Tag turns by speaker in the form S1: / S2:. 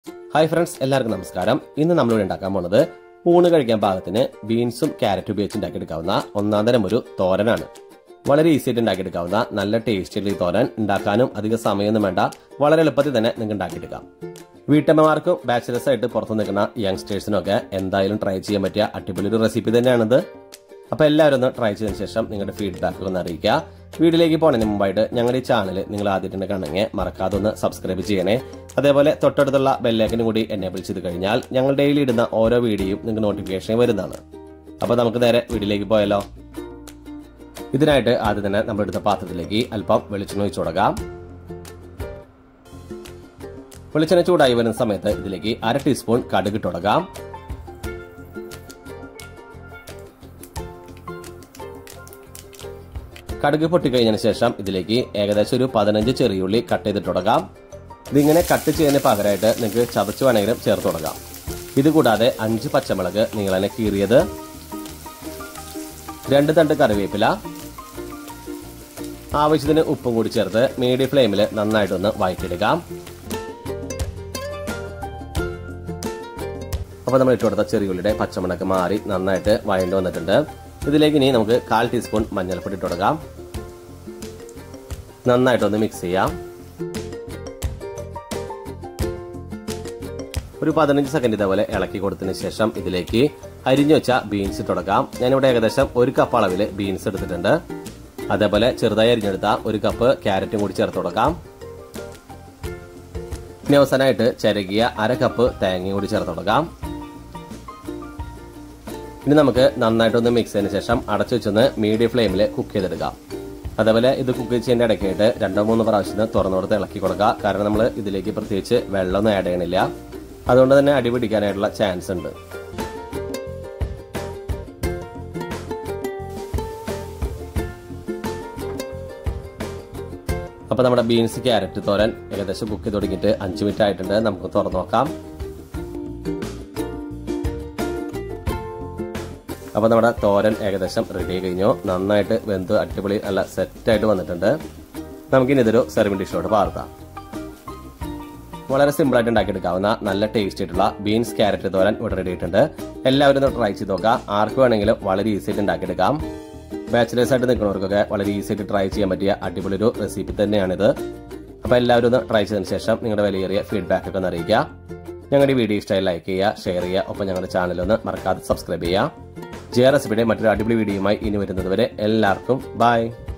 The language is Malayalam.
S1: ഹായ് ഫ്രണ്ട്സ് എല്ലാവർക്കും നമസ്കാരം ഇന്ന് നമ്മളിവിടെ ഉണ്ടാക്കാൻ പോണത് ഊണ് കഴിക്കാൻ പാകത്തിന് ബീൻസും ക്യാരറ്റും ഉപയോഗിച്ച് ഉണ്ടാക്കിയെടുക്കാവുന്ന ഒന്നാം തരം ഒരു തോരനാണ് വളരെ ഈസി ആയിട്ട് ഉണ്ടാക്കിയെടുക്കാവുന്ന നല്ല ടേസ്റ്റിയുള്ള ഈ തോരൻ ഉണ്ടാക്കാനും അധിക സമയമൊന്നും വേണ്ട വളരെ എളുപ്പത്തിൽ തന്നെ നിങ്ങൾക്ക് ഉണ്ടാക്കിയെടുക്കാം വീട്ടമ്മമാർക്കും ബാച്ചിലേഴ്സ് ആയിട്ട് പുറത്തു നിൽക്കുന്ന യങ്സ്റ്റേഴ്സിനും ഒക്കെ എന്തായാലും ട്രൈ ചെയ്യാൻ പറ്റിയ അടിപൊളി ഒരു റെസിപ്പി തന്നെയാണിത് അപ്പൊ എല്ലാവരും ഒന്ന് ട്രൈ ചെയ്തതിനു ശേഷം നിങ്ങളുടെ ഫീഡ്ബാക്ക് ഒന്ന് അറിയിക്കുക വീഡിയോയിലേക്ക് പോകുന്നതിന് മുമ്പായിട്ട് ഞങ്ങളുടെ ഈ ചാനൽ നിങ്ങൾ ആദ്യമായിട്ട് കാണുമെങ്കിൽ മറക്കാതെ ഒന്ന് സബ്സ്ക്രൈബ് ചെയ്യണേ അതേപോലെ തൊട്ടടുത്തുള്ള ബെല്ലേക്കിനും കൂടി എനേബിൾ ചെയ്ത് കഴിഞ്ഞാൽ ഞങ്ങൾ ഡെയിലി ഇടുന്ന ഓരോ വീഡിയോയും നിങ്ങൾക്ക് നോട്ടിഫിക്കേഷൻ വരുന്നതാണ് അപ്പൊ നമുക്ക് നേരെ വീഡിയോയിലേക്ക് പോയാലോ ഇതിനായിട്ട് ആദ്യം തന്നെ നമ്മൾ എടുത്ത പാത്രത്തിലേക്ക് അല്പം വെളിച്ചെണ്ണ ഒഴിച്ചു കൊടുക്കാം വെളിച്ചെണ്ണ ചൂടായി വരുന്ന സമയത്ത് ഇതിലേക്ക് അര ടീസ്പൂൺ കടുക് ഇട്ട് കൊടുക്കാം കടുക് പൊട്ടിക്കഴിഞ്ഞതിന് ശേഷം ഇതിലേക്ക് ഏകദേശം ഒരു പതിനഞ്ച് ചെറിയുള്ളി കട്ട് ചെയ്തിട്ട് തുടങ്ങാം ഇതിങ്ങനെ കട്ട് ചെയ്യുന്നതിന് പകരമായിട്ട് നിങ്ങൾക്ക് ചതച്ച് വേണമെങ്കിലും ചേർത്ത് തുടങ്ങാം ഇത് കൂടാതെ അഞ്ച് പച്ചമുളക് നിങ്ങൾ തന്നെ കീറിയത് രണ്ട് തണ്ട് കറിവേപ്പില ആവശ്യത്തിന് ഉപ്പും കൂടി ചേർത്ത് മീഡിയം ഫ്ലെയിമിൽ നന്നായിട്ടൊന്ന് വഴറ്റിയെടുക്കാം അപ്പോൾ നമ്മൾ ഇട്ട് കൊടുത്ത ചെറിയുള്ളിയുടെ പച്ചമുളക് മാറി നന്നായിട്ട് വഴണ്ട് വന്നിട്ടുണ്ട് ഇതിലേക്ക് ഇനി നമുക്ക് കാൽ ടീസ്പൂൺ മഞ്ഞൾപ്പൊടി ഇട്ട് കൊടുക്കാം നന്നായിട്ടൊന്ന് മിക്സ് ചെയ്യാം ഒരു പതിനഞ്ച് സെക്കൻഡ് ഇതേപോലെ ഇളക്കി കൊടുത്തതിന് ശേഷം ഇതിലേക്ക് അരിഞ്ഞു വെച്ച ബീൻസ് ഇട്ട് കൊടുക്കാം ഞാനിവിടെ ഏകദേശം ഒരു കപ്പ് അളവിൽ ബീൻസ് എടുത്തിട്ടുണ്ട് അതേപോലെ ചെറുതായി അരിഞ്ഞെടുത്ത ഒരു കപ്പ് ക്യാരറ്റും കൂടി ചേർത്ത് കൊടുക്കാം ഇനി അവസാനമായിട്ട് ചിരകിയ അര കപ്പ് തേങ്ങയും കൂടി ചേർത്ത് കൊടുക്കാം ഇനി നമുക്ക് നന്നായിട്ടൊന്ന് മിക്സ് ചെയ്തതിന് ശേഷം അടച്ചു വെച്ചൊന്ന് മീഡിയം ഫ്ലെയിമിൽ കുക്ക് ചെയ്തെടുക്കാം അതേപോലെ ഇത് കുക്ക് ചെയ്യുന്നതിന്റെ ഇടയ്ക്കായിട്ട് രണ്ടോ മൂന്നോ പ്രാവശ്യം തുറന്നു കൊടുത്ത് ഇളക്കി കൊടുക്കുക കാരണം നമ്മൾ ഇതിലേക്ക് പ്രത്യേകിച്ച് വെള്ളമൊന്നും ആഡ് ചെയ്യണില്ല അതുകൊണ്ട് തന്നെ അടി പിടിക്കാനായിട്ടുള്ള ചാൻസ് ഉണ്ട് അപ്പൊ നമ്മുടെ ബീൻസ് ക്യാരറ്റ് തോരൻ ഏകദേശം കുക്ക് ചെയ്ത് തുടങ്ങിയിട്ട് അഞ്ച് മിനിറ്റ് ആയിട്ടുണ്ട് നമുക്ക് തുറന്നു നോക്കാം അപ്പോൾ നമ്മുടെ തോരൻ ഏകദേശം റെഡി ആയി കഴിഞ്ഞു നന്നായിട്ട് വെന്ത് അടിപൊളി നല്ല സെറ്റായിട്ട് വന്നിട്ടുണ്ട് നമുക്കിനി ഇതൊരു സെർവിംഗ് ഡിഷോട്ട് പാർത്താം വളരെ സിമ്പിൾ ആയിട്ട് ഉണ്ടാക്കിയെടുക്കാവുന്ന നല്ല ടേസ്റ്റ് ആയിട്ടുള്ള ബീൻസ് ക്യാരറ്റ് തോരൻ ഇവിടെ റെഡി ആയിട്ടുണ്ട് എല്ലാവരും ഒന്ന് ട്രൈ ചെയ്ത് നോക്കാം ആർക്ക് വേണമെങ്കിലും വളരെ ഈസി ആയിട്ട് ഉണ്ടാക്കിയെടുക്കാം ബാച്ചിലേഴ്സ് ആയിട്ട് നിൽക്കുന്നവർക്കൊക്കെ വളരെ ഈസി ആയിട്ട് ട്രൈ ചെയ്യാൻ പറ്റിയ അടിപൊളി ഒരു റെസിപ്പി തന്നെയാണിത് അപ്പോൾ എല്ലാവരും ഒന്ന് ട്രൈ ചെയ്തതിന് ശേഷം നിങ്ങളുടെ വിലയേറിയ ഫീഡ്ബാക്ക് ഒക്കെ ഒന്ന് അറിയിക്കുക ഞങ്ങളുടെ വീഡിയോ ഇഷ്ടമായി ലൈക്ക് ചെയ്യുക ഷെയർ ചെയ്യുക ഒപ്പം ഞങ്ങളുടെ ചാനൽ ഒന്ന് മറക്കാതെ സബ്സ്ക്രൈബ് ചെയ്യുക ജെ ആർ എസ് മറ്റൊരു അടിപൊളി വീഡിയോയുമായി ഇനി വരുന്നത് വരെ എല്ലാവർക്കും ബൈ